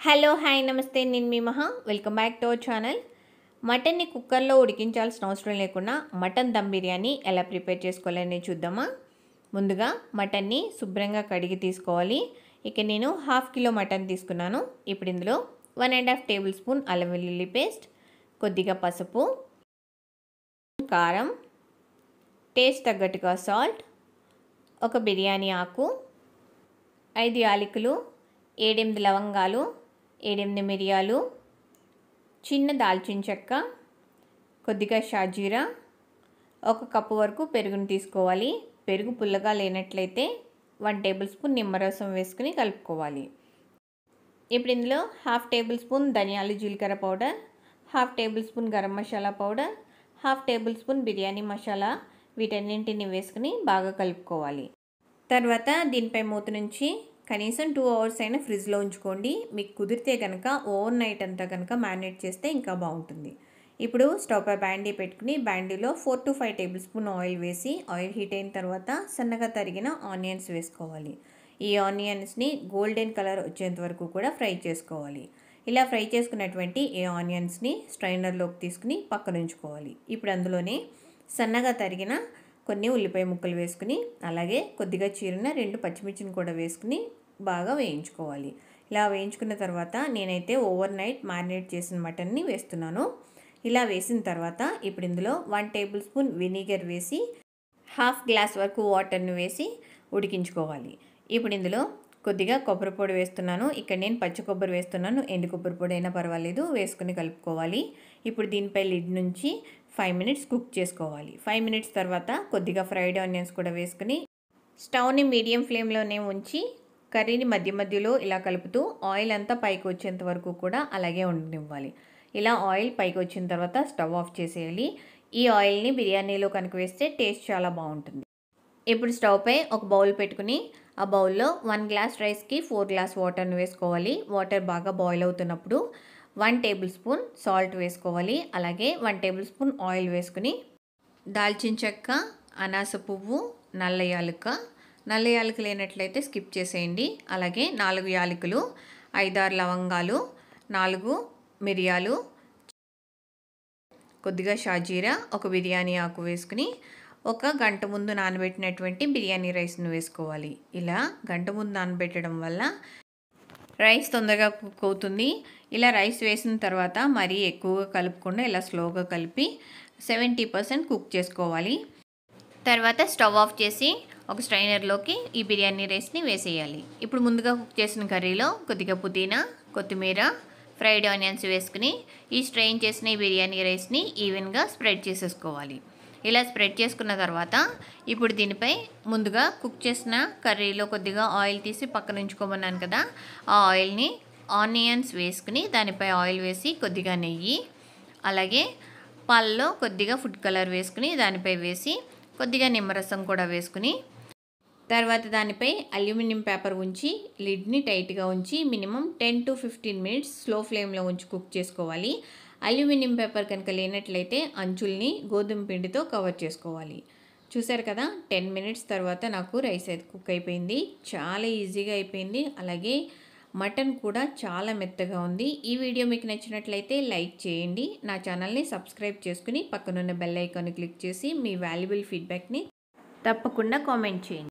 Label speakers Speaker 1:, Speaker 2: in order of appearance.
Speaker 1: hello hi నమస్తే నేను మీ Maha welcome back to our channel మటన్ని కుక్కర్లో ఉడికించాల్సిన అవసరం లేకుండా మటన్ దమ్ బిర్యానీ ఎలా ప్రిపేర్ చేసుకోవాలని చూద్దామా ముందుగా మటన్ని శుభ్రంగా కడిగి తీసుకోవాలి ఇక నేను హాఫ్ కిలో మటన్ తీసుకున్నాను ఇప్పుడు ఇందులో one and half tablespoon అల్లం వెల్లుల్లి పేస్ట్ కొద్దిగా పసుపు కారం టేస్ట్ తగ్గట్టుగా సాల్ట్ ఒక బిర్యానీ ఆకు ఐదు యాలకులు ఏడెనిమిది లవంగాలు ఏడెనిమిది మిరియాలు చిన్న దాల్చిన చెక్క కొద్దిగా షాజీరా ఒక కప్పు వరకు పెరుగుని తీసుకోవాలి పెరుగు పుల్లగా లేనట్లయితే వన్ టేబుల్ స్పూన్ నిమ్మరసం వేసుకుని కలుపుకోవాలి ఇప్పుడు ఇందులో హాఫ్ టేబుల్ స్పూన్ ధనియాలు జీలకర్ర powder half tablespoon garam masala powder half tablespoon biryani masala వీటన్నింటిని వేసుకుని బాగా కలుపుకోవాలి తర్వాత దీనిపై మూత నుంచి కనీసం టూ అవర్స్ అయినా ఫ్రిడ్జ్లో ఉంచుకోండి మీకు కుదిరితే కనుక ఓవర్ నైట్ అంతా కనుక మ్యారినేట్ చేస్తే ఇంకా బాగుంటుంది ఇప్పుడు స్టవ్ పై బ్యాండీ పెట్టుకుని బ్యాండీలో four to five tablespoon oil వేసి ఆయిల్ హీట్ అయిన తర్వాత సన్నగా తరిగిన ఆనియన్స్ వేసుకోవాలి ఈ ఆనియన్స్ని గోల్డెన్ కలర్ వచ్చేంత వరకు కూడా ఫ్రై చేసుకోవాలి ఇలా ఫ్రై చేసుకున్నటువంటి ఈ ఆనియన్స్ని స్ట్రైనర్లోకి తీసుకుని పక్కన ఉంచుకోవాలి ఇప్పుడు అందులోనే సన్నగా తరిగిన కొన్ని ఉల్లిపాయ ముక్కలు వేసుకుని అలాగే కొద్దిగా చీరిన రెండు పచ్చిమిర్చిని కూడా వేసుకుని బాగా వేయించుకోవాలి ఇలా వేయించుకున్న తర్వాత నేనైతే ఓవర్ నైట్ మ్యారినేట్ చేసిన మటన్ని వేస్తున్నాను ఇలా వేసిన తర్వాత ఇప్పుడు ఇందులో వన్ టేబుల్ స్పూన్ వినీగర్ వేసి హాఫ్ గ్లాస్ వరకు వాటర్ని వేసి ఉడికించుకోవాలి ఇప్పుడు ఇందులో కొద్దిగా కొబ్బరి పొడి వేస్తున్నాను ఇక్కడ నేను పచ్చి కొబ్బరి వేస్తున్నాను ఎండు కొబ్బరి పొడి అయినా పర్వాలేదు వేసుకుని కలుపుకోవాలి ఇప్పుడు దీనిపై లిడ్ నుంచి ఫైవ్ మినిట్స్ కుక్ చేసుకోవాలి ఫైవ్ మినిట్స్ తర్వాత కొద్దిగా ఫ్రైడ్ ఆనియన్స్ కూడా వేసుకుని స్టవ్ని మీడియం ఫ్లేమ్లోనే ఉంచి కర్రీని మధ్య మధ్యలో ఇలా కలుపుతూ ఆయిల్ అంతా పైకి వచ్చేంత వరకు కూడా అలాగే ఉండనివ్వాలి ఇలా ఆయిల్ పైకి వచ్చిన తర్వాత స్టవ్ ఆఫ్ చేసేయాలి ఈ ఆయిల్ని బిర్యానీలో కనుక వేస్తే టేస్ట్ చాలా బాగుంటుంది ఇప్పుడు స్టవ్పై ఒక బౌల్ పెట్టుకుని ఆ బౌల్లో వన్ గ్లాస్ రైస్కి ఫోర్ గ్లాస్ వాటర్ని వేసుకోవాలి వాటర్ బాగా బాయిల్ అవుతున్నప్పుడు వన్ టేబుల్ స్పూన్ సాల్ట్ వేసుకోవాలి అలాగే వన్ టేబుల్ స్పూన్ ఆయిల్ వేసుకుని దాల్చిన చెక్క అనాస పువ్వు నల్ల యాలుక నల్ల యాలుక లేనట్లయితే స్కిప్ చేసేయండి అలాగే నాలుగు యాలకులు ఐదారు లవంగాలు నాలుగు మిరియాలు కొద్దిగా షాజీరా ఒక బిర్యానీ ఆకు వేసుకుని ఒక గంట ముందు నానబెట్టినటువంటి బిర్యానీ రైస్ను వేసుకోవాలి ఇలా గంట ముందు నానబెట్టడం వల్ల రైస్ తొందరగా కుక్ అవుతుంది ఇలా రైస్ వేసిన తర్వాత మరీ ఎక్కువగా కలుపుకుండా ఇలా స్లోగా కలిపి సెవెంటీ పర్సెంట్ కుక్ చేసుకోవాలి తర్వాత స్టవ్ ఆఫ్ చేసి ఒక స్ట్రైనర్లోకి ఈ బిర్యానీ రైస్ని వేసేయాలి ఇప్పుడు ముందుగా కుక్ చేసిన కర్రీలో కొద్దిగా పుదీనా కొత్తిమీర ఫ్రైడ్ ఆనియన్స్ వేసుకుని ఈ స్ట్రెయిన్ చేసిన ఈ బిర్యానీ రైస్ని ఈవెన్గా స్ప్రెడ్ చేసేసుకోవాలి ఇలా స్ప్రెడ్ చేసుకున్న తర్వాత ఇప్పుడు దీనిపై ముందుగా కుక్ చేసిన కర్రీలో కొద్దిగా ఆయిల్ తీసి పక్కన ఉంచుకోమన్నాను కదా ఆ ఆయిల్ని ఆనియన్స్ వేసుకుని దానిపై ఆయిల్ వేసి కొద్దిగా నెయ్యి అలాగే పాలలో కొద్దిగా ఫుడ్ కలర్ వేసుకుని దానిపై వేసి కొద్దిగా నిమ్మరసం కూడా వేసుకుని తర్వాత దానిపై అల్యూమినియం పేపర్ ఉంచి లిడ్ని టైట్గా ఉంచి minimum ten to fifteen minutes slow ఫ్లేమ్లో ఉంచి కుక్ చేసుకోవాలి అల్యూమినియం పేపర్ కనుక లేనట్లయితే అంచుల్ని గోధుమ పిండితో కవర్ చేసుకోవాలి చూసారు కదా టెన్ మినిట్స్ తర్వాత నాకు రైస్ అయితే కుక్ అయిపోయింది చాలా ఈజీగా అయిపోయింది అలాగే మటన్ కూడా చాలా మెత్తగా ఉంది ఈ వీడియో మీకు నచ్చినట్లయితే లైక్ చేయండి నా ఛానల్ని సబ్స్క్రైబ్ చేసుకుని పక్కనున్న బెల్ ఐకాన్ క్లిక్ చేసి మీ వాల్యుబుల్ ఫీడ్బ్యాక్ని తప్పకుండా కామెంట్ చేయండి